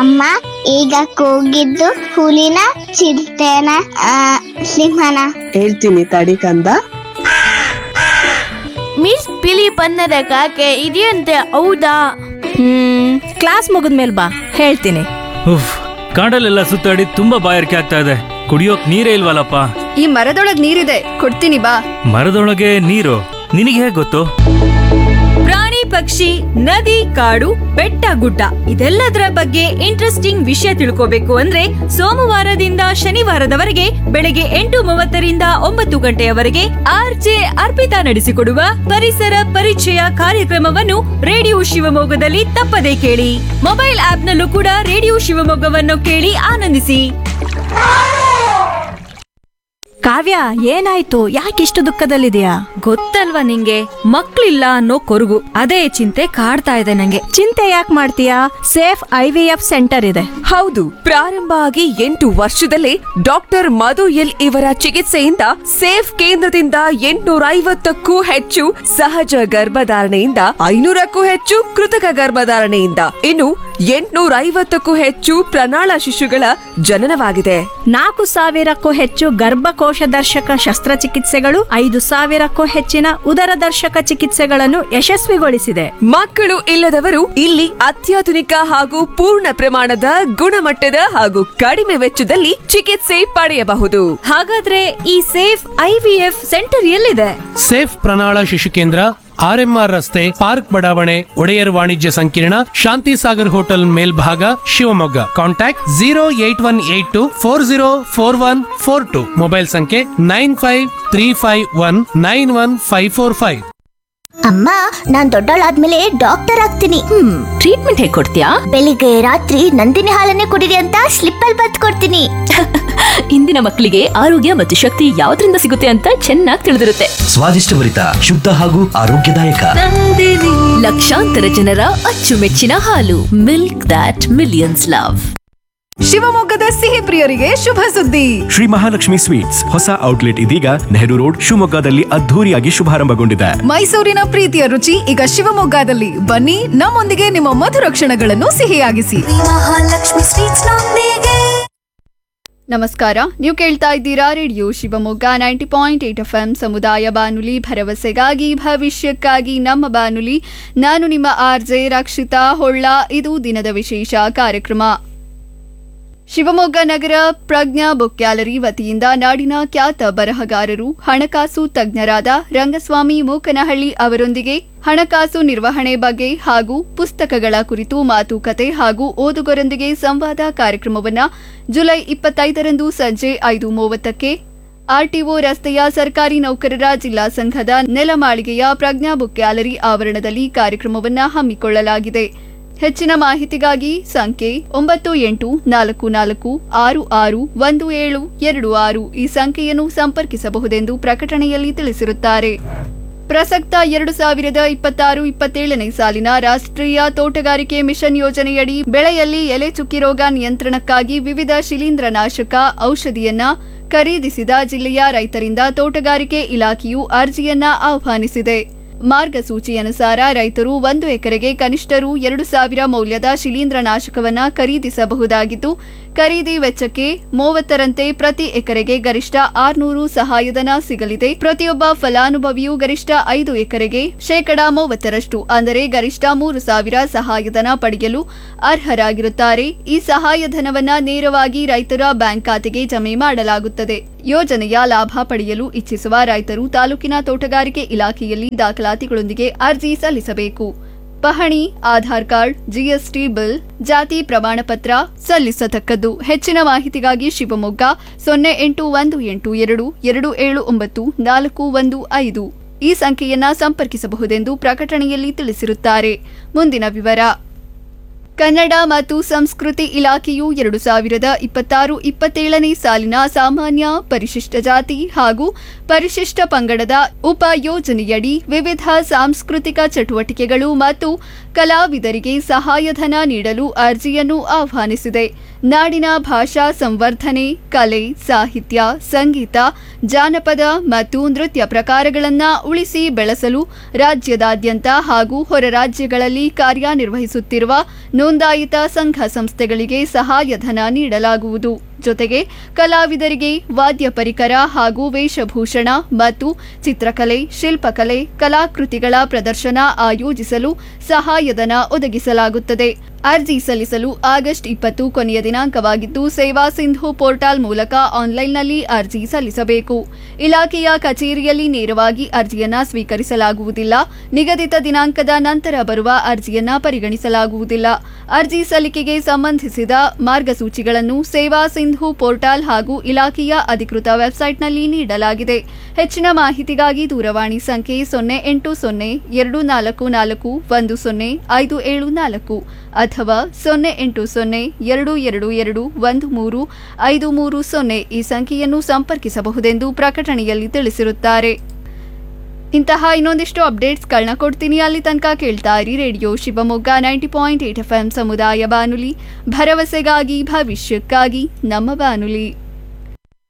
ಅಮ್ಮ ಈಗ ಕೂಗಿದ್ದು ಹುಲಿನ ಚಿರತೆನ ಆ, ಸಿಂಹನ ಹೇಳ್ತೀನಿ ತಡಿ ಕಂದ ಮಿಸ್ ಬಿಳಿ ಬಣ್ಣದ ಕಾಗೆ ಇದೆಯಂತೆ ಹೌದಾ ಹ್ಮ್ ಕ್ಲಾಸ್ ಮುಗಿದ್ಮೇಲೆ ಬಾ ಹೇಳ್ತೀನಿ ಉಫ್ ಕಾಡಲ್ಲೆಲ್ಲ ಸುತ್ತಾಡಿ ತುಂಬಾ ಬಾಯಾರಿಕೆ ಆಗ್ತಾ ಇದೆ ಕುಡಿಯೋಕ್ ನೀರೇ ಇಲ್ವಲ್ಲಪ್ಪ ಈ ಮರದೊಳಗ್ ನೀರಿದೆ ಕೊಡ್ತೀನಿ ಬಾ ಮರದೊಳಗೆ ನೀರು ನಿನಗೆ ಹೇಗೆ ಗೊತ್ತು ಪ್ರಾಣಿ ಪಕ್ಷಿ ನದಿ ಕಾಡು ಬೆಟ್ಟ ಗುಡ್ಡ ಇದೆಲ್ಲದರ ಬಗ್ಗೆ ಇಂಟ್ರೆಸ್ಟಿಂಗ್ ವಿಷಯ ತಿಳ್ಕೋಬೇಕು ಅಂದ್ರೆ ಸೋಮವಾರದಿಂದ ಶನಿವಾರದವರೆಗೆ ಬೆಳಗ್ಗೆ ಎಂಟು ಮೂವತ್ತರಿಂದ ಒಂಬತ್ತು ಗಂಟೆಯವರೆಗೆ ಆರ್ಜೆ ಅರ್ಪಿತಾ ನಡೆಸಿಕೊಡುವ ಪರಿಸರ ಪರಿಚಯ ಕಾರ್ಯಕ್ರಮವನ್ನು ರೇಡಿಯೋ ಶಿವಮೊಗ್ಗದಲ್ಲಿ ತಪ್ಪದೇ ಕೇಳಿ ಮೊಬೈಲ್ ಆಪ್ನಲ್ಲೂ ಕೂಡ ರೇಡಿಯೋ ಶಿವಮೊಗ್ಗವನ್ನು ಕೇಳಿ ಆನಂದಿಸಿ ಕಾವ್ಯ ಏನಾಯ್ತು ಯಾಕಿಷ್ಟು ದುಃಖದಲ್ಲಿದೆಯಾ ಗೊತ್ತಲ್ವಾ ನಿಂಗೆ ಮಕ್ಳಿಲ್ಲ ಅನ್ನೋ ಕೊರಗು ಅದೇ ಚಿಂತೆ ಕಾಡ್ತಾ ಇದೆ ನಂಗೆ ಚಿಂತೆ ಯಾಕೆ ಮಾಡ್ತೀಯಾ safe I V F centre ಇದೆ ಹೌದು ಪ್ರಾರಂಭ ಆಗಿ ಎಂಟು ವರ್ಷದಲ್ಲೇ ಡಾಕ್ಟರ್ ಮಧು ಎಲ್ ಇವರ ಚಿಕಿತ್ಸೆಯಿಂದ ಸೇಫ್ ಕೇಂದ್ರದಿಂದ ಎಂಟುನೂರ ಐವತ್ತಕ್ಕೂ ಹೆಚ್ಚು ಸಹಜ ಗರ್ಭಧಾರಣೆಯಿಂದ ಐನೂರಕ್ಕೂ ಹೆಚ್ಚು ಕೃತಕ ಗರ್ಭಧಾರಣೆಯಿಂದ ಇನ್ನು ಎಂಟುನೂರ ಐವತ್ತಕ್ಕೂ ಹೆಚ್ಚು ಪ್ರಣಾಳ ಶಿಶುಗಳ ಜನನವಾಗಿದೆ ನಾಲ್ಕು ಸಾವಿರಕ್ಕೂ ಹೆಚ್ಚು ಗರ್ಭಕೋಶ ದರ್ಶಕ ಶಸ್ತ್ರಚಿಕಿತ್ಸೆಗಳು ಐದು ಸಾವಿರಕ್ಕೂ ಹೆಚ್ಚಿನ ಉದರ ದರ್ಶಕ ಚಿಕಿತ್ಸೆಗಳನ್ನು ಯಶಸ್ವಿಗೊಳಿಸಿದೆ ಮಕ್ಕಳು ಇಲ್ಲದವರು ಇಲ್ಲಿ ಅತ್ಯಾಧುನಿಕ ಹಾಗೂ ಪೂರ್ಣ ಪ್ರಮಾಣದ ಗುಣಮಟ್ಟದ ಹಾಗೂ ಕಡಿಮೆ ವೆಚ್ಚದಲ್ಲಿ ಚಿಕಿತ್ಸೆ ಪಡೆಯಬಹುದು ಹಾಗಾದ್ರೆ ಈ ಸೇಫ್ ಐವಿಎಫ್ ಸೆಂಟರ್ ಎಲ್ಲಿದೆ ಸೇಫ್ ಪ್ರಣಾಳ ಶಿಶು ಕೇಂದ್ರ ಆರ್ಎಂಆರ್ ರಸ್ತೆ ಪಾರ್ಕ್ ಬಡಾವಣೆ ಒಡೆಯರ್ ವಾಣಿಜ್ಯ ಸಂಕೀರ್ಣ ಶಾಂತಿ ಸಾಗರ್ ಹೋಟೆಲ್ ಮೇಲ್ಭಾಗ Shivamogga contact zero eight one eight two four zero four one four two mobile ಸಂಖ್ಯೆ nine five three five one nine one five four five ಅಮ್ಮ ನಾನ್ ದೊಡ್ಡವಳಾದ್ಮೇಲೆ ಡಾಕ್ಟರ್ ಆಗ್ತೀನಿ ಟ್ರೀಟ್ಮೆಂಟ್ ಹೇಗೆ ಕೊಡ್ತೀಯಾ ಬೆಳಿಗ್ಗೆ ರಾತ್ರಿ ನಂದಿನಿ ಹಾಲನ್ನೇ ಕುಡಿರಿ ಅಂತ ಸ್ಲಿಪ್ ಅಲ್ಲಿ ಬತ್ ಕೊಡ್ತೀನಿ ಇಂದಿನ ಮಕ್ಕಳಿಗೆ ಆರೋಗ್ಯ ಮತ್ತು ಶಕ್ತಿ ಯಾವ್ದ್ರಿಂದ ಸಿಗುತ್ತೆ ಅಂತ ಚೆನ್ನಾಗಿ ತಿಳಿದಿರುತ್ತೆ ಸ್ವಾದಿಷ್ಟಭರಿತ ಶುದ್ಧ ಹಾಗೂ ಆರೋಗ್ಯದಾಯಕ ಲಕ್ಷಾಂತರ ಜನರ ಅಚ್ಚುಮೆಚ್ಚಿನ ಹಾಲು ಮಿಲ್ಕ್ ದಾಟ್ ಮಿಲಿಯನ್ಸ್ ಲವ್ ಶಿವಮೊಗ್ಗದ ಸಿಹಿ ಪ್ರಿಯರಿಗೆ ಶುಭ ಸುದ್ದಿ ಶ್ರೀ ಮಹಾಲಕ್ಷ್ಮಿ ಸ್ವೀಟ್ಸ್ ಹೊಸ ಔಟ್ಲೆಟ್ ಇದೀಗ ನೆಹರು ರೋಡ್ ಶಿವಮೊಗ್ಗದಲ್ಲಿ ಅದ್ಧೂರಿಯಾಗಿ ಶುಭಾರಂಭಗೊಂಡಿದೆ ಮೈಸೂರಿನ ಪ್ರೀತಿಯ ರುಚಿ ಈಗ ಶಿವಮೊಗ್ಗದಲ್ಲಿ ಬನ್ನಿ ನಮ್ಮೊಂದಿಗೆ ನಿಮ್ಮ ಮಧುರ ಕ್ಷಣಗಳನ್ನು ಸಿಹಿಯಾಗಿಸಿ ನಮಸ್ಕಾರ ನೀವು ಕೇಳ್ತಾ ಇದ್ದೀರಾ radio Shivamogga ninety point eight F M ಸಮುದಾಯ ಬಾನುಲಿ ಭರವಸೆಗಾಗಿ ಭವಿಷ್ಯಕ್ಕಾಗಿ ನಮ್ಮ ಬಾನುಲಿ ನಾನು ನಿಮ್ಮ ಆರ್ ಜೆ ರಕ್ಷಿತಾ ಹೊಳ್ಳ ಇದು ದಿನದ ವಿಶೇಷ ಕಾರ್ಯಕ್ರಮ ಶಿವಮೊಗ್ಗ ನಗರ ಪ್ರಜ್ಞಾ ಬುಕ್ ಗ್ಯಾಲರಿ ವತಿಯಿಂದ ನಾಡಿನ ಖ್ಯಾತ ಬರಹಗಾರರು ಹಣಕಾಸು ತಜ್ಞರಾದ ರಂಗಸ್ವಾಮಿ ಮೂಕನಹಳ್ಳಿ ಅವರೊಂದಿಗೆ ಹಣಕಾಸು ನಿರ್ವಹಣೆ ಬಗ್ಗೆ ಹಾಗೂ ಪುಸ್ತಕಗಳ ಕುರಿತು ಮಾತುಕತೆ ಹಾಗೂ ಓದುಗರೊಂದಿಗೆ ಸಂವಾದ ಕಾರ್ಯಕ್ರಮವನ್ನು ಜುಲೈ ಇಪ್ಪತ್ತೈದರಂದು ಸಂಜೆ ಐದು ಮೂವತ್ತಕ್ಕೆ ಆರ್ಟಿಒ ರಸ್ತೆಯ ಸರ್ಕಾರಿ ನೌಕರರ ಜಿಲ್ಲಾ ಸಂಘದ ನೆಲಮಾಳಿಗೆಯ ಪ್ರಜ್ಞಾ ಬುಕ್ ಗ್ಯಾಲರಿ ಆವರಣದಲ್ಲಿ ಕಾರ್ಯಕ್ರಮವನ್ನು ಹಮ್ಮಿಕೊಳ್ಳಲಾಗಿದೆ ಹೆಚ್ಚಿನ ಮಾಹಿತಿಗಾಗಿ ಸಂಖ್ಯೆ ಒಂಬತ್ತು ಎಂಟು ನಾಲ್ಕು ನಾಲ್ಕು ಆರು ಆರು ಒಂದು ಏಳು ಎರಡು ಆರು ಈ ಸಂಖ್ಯೆಯನ್ನು ಸಂಪರ್ಕಿಸಬಹುದೆಂದು ಪ್ರಕಟಣೆಯಲ್ಲಿ ತಿಳಿಸಿರುತ್ತಾರೆ ಪ್ರಸಕ್ತ ಎರಡು ಸಾವಿರದ ಇಪ್ಪತ್ತಾರು ಇಪ್ಪತ್ತೇಳನೇ ಸಾಲಿನ ರಾಷ್ಟ್ರೀಯ ತೋಟಗಾರಿಕೆ ಮಿಷನ್ ಯೋಜನೆಯಡಿ ಬೆಳೆಯಲ್ಲಿ ಎಲೆ ಚುಕ್ಕಿ ರೋಗ ನಿಯಂತ್ರಣಕ್ಕಾಗಿ ವಿವಿಧ ಶಿಲೀಂಧ್ರನಾಶಕ ಔಷಧಿಯನ್ನ ಖರೀದಿಸಿದ ಜಿಲ್ಲೆಯ ರೈತರಿಂದ ತೋಟಗಾರಿಕೆ ಇಲಾಖೆಯು ಅರ್ಜಿಯನ್ನ ಆಹ್ವಾನಿಸಿದೆ ಮಾರ್ಗಸೂಚಿಯನುಸಾರ ರೈತರು ಒಂದು ಎಕರೆಗೆ ಕನಿಷ್ಠ ರು ಎರಡು ಸಾವಿರ ಮೌಲ್ಯದ ಶಿಲೀಂಧ್ರನಾಶಕವನ್ನ ಖರೀದಿಸಬಹುದಾಗಿದ್ದು ಖರೀದಿ ವೆಚ್ಚಕ್ಕೆ ಮೂವತ್ತರಂತೆ ಪ್ರತಿ ಎಕರೆಗೆ ಗರಿಷ್ಠ ಆರ್ನೂರು ಸಹಾಯಧನ ಸಿಗಲಿದೆ ಪ್ರತಿಯೊಬ್ಬ ಫಲಾನುಭವಿಯು ಗರಿಷ್ಠ ಐದು ಎಕರೆಗೆ ಶೇಕಡಾ ಮೂವತ್ತರಷ್ಟು ಅಂದರೆ ಗರಿಷ್ಠ ಮೂರು ಸಾವಿರ ಸಹಾಯಧನ ಪಡೆಯಲು ಅರ್ಹರಾಗಿರುತ್ತಾರೆ ಈ ಸಹಾಯಧನವನ್ನ ನೇರವಾಗಿ ರೈತರ ಬ್ಯಾಂಕ್ ಖಾತೆಗೆ ಜಮೆ ಮಾಡಲಾಗುತ್ತದೆ ಯೋಜನೆಯ ಲಾಭ ಪಡೆಯಲು ಇಚ್ಛಿಸುವ ರೈತರು ತಾಲೂಕಿನ ತೋಟಗಾರಿಕೆ ಇಲಾಖೆಯಲ್ಲಿ ದಾಖಲಾತಿಗಳೊಂದಿಗೆ ಅರ್ಜಿ ಸಲ್ಲಿಸಬೇಕು ಪಹಣಿ ಆಧಾರ್ ಕಾರ್ಡ್ ಜಿಎಸ್ಟಿ ಬಿಲ್ ಜಾತಿ ಪ್ರಮಾಣ ಪತ್ರ ಸಲ್ಲಿಸತಕ್ಕದ್ದು ಹೆಚ್ಚಿನ ಮಾಹಿತಿಗಾಗಿ ಶಿವಮೊಗ್ಗ ಸೊನ್ನೆ ಎಂಟು ಒಂದು ಎಂಟು ಎರಡು ಎರಡು ಏಳು ಒಂಬತ್ತು ನಾಲ್ಕು ಒಂದು ಐದು ಈ ಸಂಖ್ಯೆಯನ್ನ ಸಂಪರ್ಕಿಸಬಹುದೆಂದು ಪ್ರಕಟಣೆಯಲ್ಲಿ ತಿಳಿಸಿರುತ್ತಾರೆ ಮುಂದಿನ ವಿವರ ಕನ್ನಡ ಮತ್ತು ಸಂಸ್ಕೃತಿ ಇಲಾಖೆಯು ಎರಡು ಸಾವಿರದ ಇಪ್ಪತ್ತಾರು ಇಪ್ಪತ್ತೇಳನೇ ಸಾಲಿನ ಸಾಮಾನ್ಯ ಪರಿಶಿಷ್ಟ ಜಾತಿ ಹಾಗೂ ಪರಿಶಿಷ್ಟ ಪಂಗಡದ ಉಪ ಯೋಜನೆಯಡಿ ವಿವಿಧ ಸಾಂಸ್ಕೃತಿಕ ಚಟುವಟಿಕೆಗಳು ಮತ್ತು ಕಲಾವಿದರಿಗೆ ಸಹಾಯಧನ ನೀಡಲು ಅರ್ಜಿಯನ್ನು ಆಹ್ವಾನಿಸಿದೆ ನಾಡಿನ ಭಾಷಾ ಸಂವರ್ಧನೆ ಕಲೆ ಸಾಹಿತ್ಯ ಸಂಗೀತ ಜಾನಪದ ಮತ್ತು ನೃತ್ಯ ಪ್ರಕಾರಗಳನ್ನು ಉಳಿಸಿ ಬೆಳೆಸಲು ರಾಜ್ಯದಾದ್ಯಂತ ಹಾಗೂ ಹೊರ ರಾಜ್ಯಗಳಲ್ಲಿ ಕಾರ್ಯನಿರ್ವಹಿಸುತ್ತಿರುವ ನೋಂದಾಯಿತ ಸಂಘ ಸಂಸ್ಥೆಗಳಿಗೆ ಸಹಾಯಧನ ನೀಡಲಾಗುವುದು ಜೊತೆಗೆ ಕಲಾವಿದರಿಗೆ ವಾದ್ಯ ಪರಿಕರ ಹಾಗೂ ವೇಷಭೂಷಣ ಮತ್ತು ಚಿತ್ರಕಲೆ ಶಿಲ್ಪಕಲೆ ಕಲಾಕೃತಿಗಳ ಪ್ರದರ್ಶನ ಆಯೋಜಿಸಲು ಸಹಾಯಧನ ಒದಗಿಸಲಾಗುತ್ತದೆ ಅರ್ಜಿ ಸಲ್ಲಿಸಲು ಆಗಸ್ಟ್ ಇಪ್ಪತ್ತು ಕೊನೆಯ ದಿನಾಂಕವಾಗಿದ್ದು ಸೇವಾ ಸಿಂಧು ಪೋರ್ಟಲ್ ಮೂಲಕ ಆನ್ಲೈನ್ನಲ್ಲಿ ಅರ್ಜಿ ಸಲ್ಲಿಸಬೇಕು ಇಲಾಖೆಯ ಕಚೇರಿಯಲ್ಲಿ ನೇರವಾಗಿ ಅರ್ಜಿಯನ್ನ ಸ್ವೀಕರಿಸಲಾಗುವುದಿಲ್ಲ ನಿಗದಿತ ದಿನಾಂಕದ ನಂತರ ಬರುವ ಅರ್ಜಿಯನ್ನ ಪರಿಗಣಿಸಲಾಗುವುದಿಲ್ಲ ಅರ್ಜಿ ಸಲ್ಲಿಕೆಗೆ ಸಂಬಂಧಿಸಿದ ಮಾರ್ಗಸೂಚಿಗಳನ್ನು ಸೇವಾ ಸಿಂಧು ಪೋರ್ಟಲ್ ಹಾಗೂ ಇಲಾಖೆಯ ಅಧಿಕೃತ ವೆಬ್ಸೈಟ್ನಲ್ಲಿ ನೀಡಲಾಗಿದೆ ಹೆಚ್ಚಿನ ಮಾಹಿತಿಗಾಗಿ ದೂರವಾಣಿ ಸಂಖ್ಯೆ ಸೊನ್ನೆ ಎಂಟು ಸೊನ್ನೆ ಎರಡು ನಾಲ್ಕು ನಾಲ್ಕು ಒಂದು ಸೊನ್ನೆ ಐದು ಏಳು ನಾಲ್ಕು ಅಥವಾ ಸೊನ್ನೆ ಎಂಟು ಸೊನ್ನೆ ಎರಡು ಎರಡು ಎರಡು ಒಂದು ಮೂರು ಐದು ಮೂರು ಸೊನ್ನೆ ಈ ಸಂಖ್ಯೆಯನ್ನು ಸಂಪರ್ಕಿಸಬಹುದೆಂದು ಪ್ರಕಟಣೆಯಲ್ಲಿ ತಿಳಿಸಿರುತ್ತಾರೆ ಇಂತಹ ಇನ್ನೊಂದಿಷ್ಟು ಅಪ್ಡೇಟ್ಸ್ಗಳನ್ನ ಕೊಡ್ತೀನಿ ಅಲ್ಲಿ ತನಕ ಕೇಳ್ತಾ ಇರಿ radio Shivamogga ninety point eight F M ಸಮುದಾಯ ಬಾನುಲಿ ಭರವಸೆಗಾಗಿ ಭವಿಷ್ಯಕ್ಕಾಗಿ ನಮ್ಮ ಬಾನುಲಿ